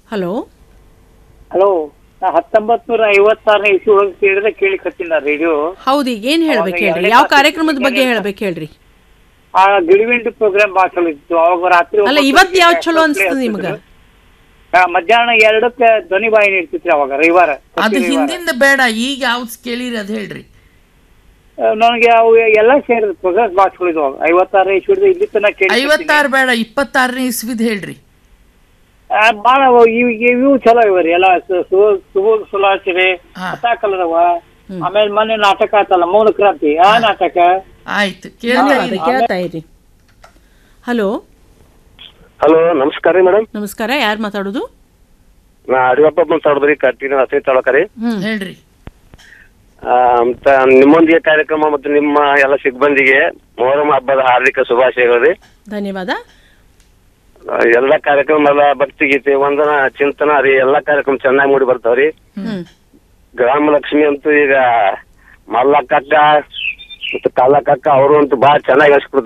Hello hello ನಾ ಹತ್ತೊಂಬತ್ ನೂರ ಐವತ್ತಾರನೇ ಇಸ್ವಿ ಒಳಗೆ ಕೇಳಿದ್ರೆ ಕೇಳಿಕತ್ತೀನಿ ರೇಡಿಯೋ ಹೌದು ಈಗ ಏನ್ ಹೇಳ್ಬೇಕು ಅವಾಗ ಹೇಳ್ರಿ ಎರಡನೇ ಯಾವ ಕ್ಲಾಸ್ ಕಾರ್ಯಕ್ರಮದ ಬಗ್ಗೆ ಇದ್ದಾಗ ಹೇಳ್ಬೇಕು ಹೇಳ್ರಿ ಆ ಗಿಳಿವಿಂಡಿ ಪ್ರೋಗ್ರಾಮ್ ಭಾಳ ಚಲೋ ಇತ್ತು ಅವಾಗ ರಾತ್ರಿ ಅಲ್ಲ ಒಂಬತ್ತು ಇವತ್ ಯಾವ್ದು ಗಂಟೆಗೆ ಚಲೋ play ಅನ್ಸ್ತದ ಹಚ್ತಿದ್ರು. ನಿಮ್ಗ ಆ, ಮಧ್ಯಾಹ್ನ ಎರಡಕ್ಕೆ ಧ್ವನಿ ವಾಹಿನಿ ಇರ್ತಿತ್ರಿ ಅವಾಗ ರವಿವಾರ ಪ್ರತಿ ಅದು ರವಿವಾರ. ಹಿಂದಿಂದ ಬೇಡ ಈಗ ಯಾವ್ದು ಕೇಳಿರಿ ಅದು ಹೇಳ್ರಿ ಆ, ನನಗೆ ಅವು ಎಲ್ಲ ಸೇರಿದ ಪ್ರೋಗ್ರಾಮ್ ಭಾಳ ಚಲೋ ಇದ್ವು ಅವಾಗ ಐವತ್ತಾರು ಇಸ್ವಿಡ್ದು ಇಲ್ಲಿ ತನಕ ಕೇಳಿ ಐವತ್ತಾರು ಬೇಡ ಇಪ್ಪತ್ತಾರನೇ ಇಸ್ವಿದ್ ಹೇಳ್ರಿ ಭಾಳ ಇವು ಇವು ಚಲೋ ಇವ್ರಿ ಎಲ್ಲ ಸು- ಸು- ಸುಬೋಧ್ ಸುಲಾಚಿರಿ ಹಾ. ಕಥಾಕಲದವ ಆಮೇಲೆ ಮೊನ್ನೆ ನಾಟಕ ಆತಲ್ಲ ಮೌನ ಕ್ರಾಂತಿ ಆ ನಾಟಕ ಆಯ್ತು ಕೇಳ್ತಾ ಧನ್ಯವಾದ ಇರಿ. ಕೇಳ್ತಾ ಇರಿ ಹಲೋ ಹಲೋ ನಮಸ್ಕಾರ ರೀ ಮೇಡಮ್ ನಮಸ್ಕಾರ ಯಾರು ಮಾತಾಡೋದು ನಾ ಅಡಿಯಪ್ಪ ಮಾತಾಡೋದ್ರಿ ಕಟ್ಟಿನ ಹಸಿ ತಾಲೂಕರಿ ಹ್ಮ್ ಹೇಳ್ರಿ ಆ, ಮತ್ತ ನಿಮ್ಮೊಂದಿಗೆ ಕಾರ್ಯಕ್ರಮ ಮತ್ತು ನಿಮ್ಮ ಎಲ್ಲ ಸಿಬ್ಬಂದಿಗೆ ಮೊಹರಂ ಹಬ್ಬದ ಹಾರ್ದಿಕ ಶುಭಾಶಯಗಳು ರೀ ಧನ್ಯವಾದ ಆ, ಎಲ್ಲ ಕಾರ್ಯಕ್ರಮ ಎಲ್ಲ ಭಕ್ತಿಗೀತೆ ವಂದನ ಚಿಂತನ ರೀ ಎಲ್ಲಾ ಕಾರ್ಯಕ್ರಮ ಚೆನ್ನಾಗಿ ಮೂಡಿ ಬರ್ತಾವ್ರಿ ಹ್ಮ್ ಗ್ರಾಮ ಲಕ್ಷ್ಮಿ ಅಂತೂ ಈಗ ಮಲ್ಲಕ್ಕಕ್ಕ ಮತ್ತು ಕಾಲಕ್ಕಕ್ಕ ಅವರು ಅಂತೂ ಭಾಳ ಚೆನ್ನಾಗಿ